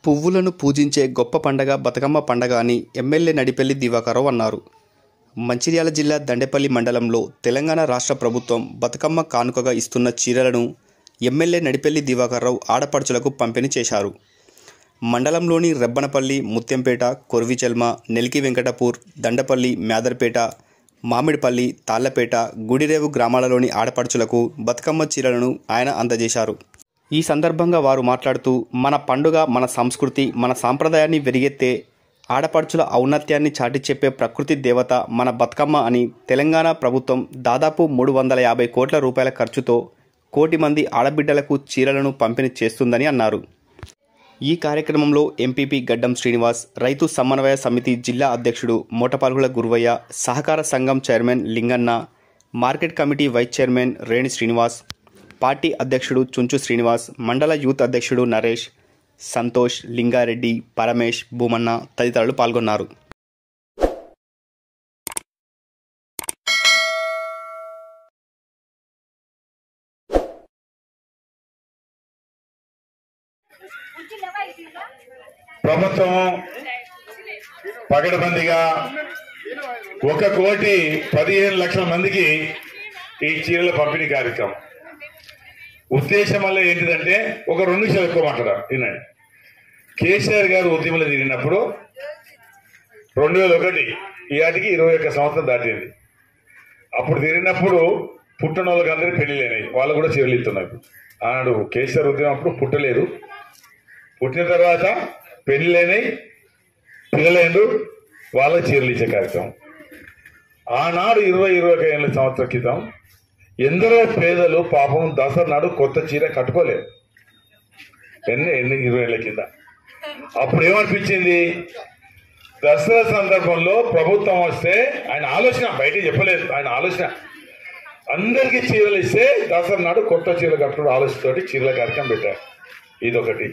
పువ్వులను పూజించే గొప్ప పండగ బతుకమ్మ పండగ అని ఎమ్మెల్యే నడిపెల్లి దివాకరరావు అన్నారు మంచిర్యాల జిల్లా దండేపల్లి మండలంలో తెలంగాణ రాష్ట్ర ప్రభుత్వం బతుకమ్మ కానుకగా ఇస్తున్న చీరలను ఎమ్మెల్యే నడిపెల్లి దివాకర్రావు ఆడపడుచులకు పంపిణీ చేశారు మండలంలోని రెబ్బనపల్లి ముత్యంపేట కొర్విచెల్మ నెల్కి వెంకటపూర్ దండపల్లి మేదర్పేట మామిడిపల్లి తాళ్లపేట గుడిరేవు గ్రామాలలోని ఆడపడుచులకు బతుకమ్మ చీరలను ఆయన అందజేశారు ఈ సందర్భంగా వారు మాట్లాడుతూ మన పండుగ మన సంస్కృతి మన సాంప్రదాయాన్ని వెరిగెత్తే ఆడపడుచుల ఔన్నత్యాన్ని చాటి చెప్పే ప్రకృతి దేవత మన బతుకమ్మ అని తెలంగాణ ప్రభుత్వం దాదాపు మూడు వందల యాభై కోట్ల రూపాయల ఖర్చుతో కోటి మంది ఆడబిడ్డలకు చీరలను పంపిణీ చేస్తుందని అన్నారు ఈ కార్యక్రమంలో ఎంపీపీ గడ్డం శ్రీనివాస్ రైతు సమన్వయ సమితి జిల్లా అధ్యక్షుడు మోటపాల్గుల గురువయ్య సహకార సంఘం chairman Linganna market committee vice chairman Reni Srinivas party అధ్యక్షుడు చుంచు శ్రీనివాస్ మండల యూత్ అధ్యక్షుడు నరేష్ సంతోష్ లింగారెడ్డి పరమేష్ భూమన్న తదితరులు పాల్గొన్నారు ప్రభుత్వం పగడబందిగా ఒక కోటి పదిహేను లక్షల మందికి ఈ చీరల పంపిణీ కార్యక్రమం ఉద్దేశం వల్ల ఏంటిదంటే ఒక రెండు నిమిషాలు ఎక్కువ మాట్లాడారు వినండి కేసీఆర్ గారు ఉద్యమంలో తిరిగినప్పుడు రెండు వేల ఒకటి ఈ ఆటికి ఇరవై ఒక్క సంవత్సరం దాటింది అప్పుడు తిరిగినప్పుడు పుట్టిన వాళ్ళకి అందరికీ పెళ్లిలేనాయి వాళ్ళు కూడా చీరలు ఇస్తున్నారు ఆనాడు కేసీఆర్ ఉద్యమం అప్పుడు పుట్టలేదు పుట్టిన తర్వాత పెళ్లిలేనాయి పిల్లలైండు వాళ్ళకి చీరలు ఇచ్చే కార్యక్రమం ఆనాడు ఇరవై ఇరవై ఒక ఏళ్ళ సంవత్సరం క్రితం ఎందరో పేదలు పాపం దసరా నాడు కొత్త చీర కట్టుకోలేదు ఎన్ని ఎన్ని ఇరవై ఏళ్ళ కింద అప్పుడు ఏమనిపించింది దసరా సందర్భంలో ప్రభుత్వం వస్తే ఆయన ఆలోచన బయట చెప్పలేదు ఆయన ఆలోచన అందరికీ చీరలు ఇస్తే దసరా నాడు కొత్త చీరలు కట్టుకునే ఆలోచనతోటి చీరల కార్యక్రమం పెట్టారు ఇదొకటి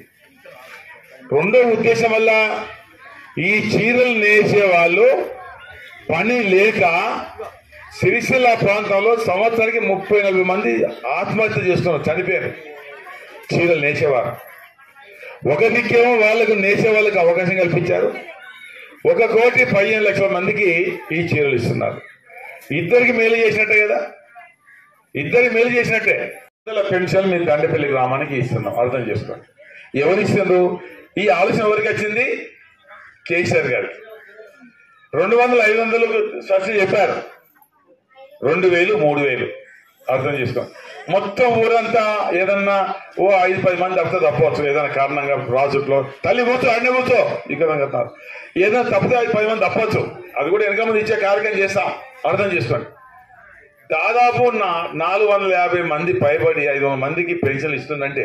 రెండో ఉద్దేశం వల్ల ఈ చీరలు నేసే వాళ్ళు పని లేక సిరిసిల్ల ప్రాంతంలో సంవత్సరానికి ముప్పై నలభై మంది ఆత్మహత్య చేస్తున్నారు చనిపోయారు చీరలు నేసేవారు ఒక దిక్కేమో వాళ్ళకు నేసే వాళ్ళకి అవకాశం కల్పించారు ఒక కోటి పదిహేను లక్షల మందికి ఈ చీరలు ఇస్తున్నారు ఇద్దరికి మేలు చేసినట్టే కదా ఇద్దరికి మేలు చేసినట్టే వందల పెన్షన్ మీ దండపల్లి గ్రామానికి ఇస్తున్నాం అర్థం చేసుకోండి ఎవరు ఇస్తున్నారు ఈ ఆలోచన ఎవరికి వచ్చింది కేసీఆర్ గారికి రెండు వందలు ఐదు వందలు సబ్సిడీ చెప్పారు రెండు వేలు మూడు వేలు అర్థం చేసుకోండి మొత్తం ఊరంతా ఏదన్నా ఓ ఐదు పది మంది తప్పితే తప్పవచ్చు ఏదైనా కారణంగా రాజుట్లో తల్లి కూర్చో అన్నీ కూర్చో ఇక్కడ కట్టారు ఏదైనా తప్పితే ఐదు పది మంది తప్పవచ్చు అది కూడా వెనక ముందు ఇచ్చే కార్యక్రమం చేస్తాం అర్థం చేసుకోండి దాదాపు నా నాలుగు వందల యాభై మంది పైబడి ఐదు వందల మందికి పెన్షన్లు ఇస్తుందంటే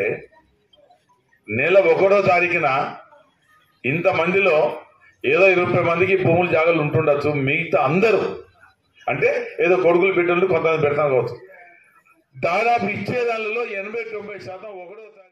నెల ఒకటో తారీఖున ఇంత మందిలో ఏదో ఇరవై మందికి భూములు జాగాలు ఉంటుండొచ్చు మిగతా అందరూ అంటే ఏదో కొడుకులు బిడ్డలు కొంతమంది పెడతాను కావచ్చు దాదాపు ఇచ్చే దానిలో ఎనభై తొంభై శాతం ఒకటో తారీఖు